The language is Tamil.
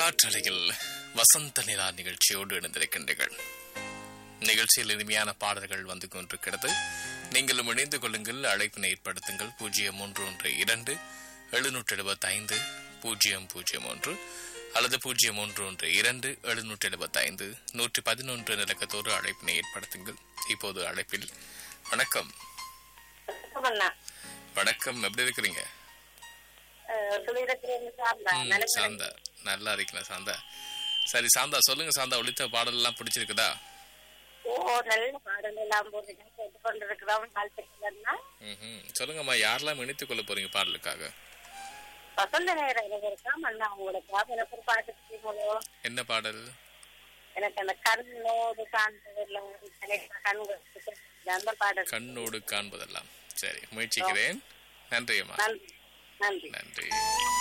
காற்றலையில் வசந்த நிலா நிகழ்ச்சியோடு இணைந்திருக்கின்றீர்கள் நிகழ்ச்சியில் இனிமையான பாடல்கள் வந்து கொண்டிருக்கிறது நீங்களும் இணைந்து கொள்ளுங்கள் அழைப்பினை ஏற்படுத்துங்கள் பூஜ்ஜியம் மூன்று ஒன்று இரண்டு எழுநூற்றி எழுபத்தி ஐந்து பூஜ்ஜியம் பூஜ்ஜியம் ஒன்று அல்லது பூஜ்ஜியம் ஒன்று ஒன்று இரண்டு எழுநூற்றி எழுபத்தி ஐந்து நூற்றி பதினொன்று நிலக்கத்தோடு அழைப்பினை ஏற்படுத்துங்கள் இப்போது அழைப்பில் வணக்கம் அண்ணா வணக்கம் எப்படி இருக்கிறீங்க சொல்லியிருக்கிறேன் சார்ந்தா ம், சாந்தா நல்லா இருக்கீங்களா சாந்தா சரி சாந்தா சொல்லுங்க சாந்தா ஒழித்த பாடல் எல்லாம் பிடிச்சிருக்குதா ஓ நல்ல பாடல் எல்லாம் போட்டு கேட்டு கொண்டிருக்கிறோம் வாழ்த்துக்கள்னா ம்ஹும். சொல்லுங்கம்மா யாரெல்லாம் இணைத்துக் கொள்ள போறீங்க பாடலுக்காக வசந்த நேரம் இருக்காம் அண்ணா உங்களுக்கு எனக்கு ஒரு பாட்டு தெரியுமோ என்ன பாடல் எனக்கு அந்த கண்ணோடு காண்பதில்லை கண்கள் அந்த பாடல் கண்ணோடு காண்பதெல்லாம் சரி முயற்சிக்கிறேன் நன்றி அம்மா நன்றி நன்றி நன்றி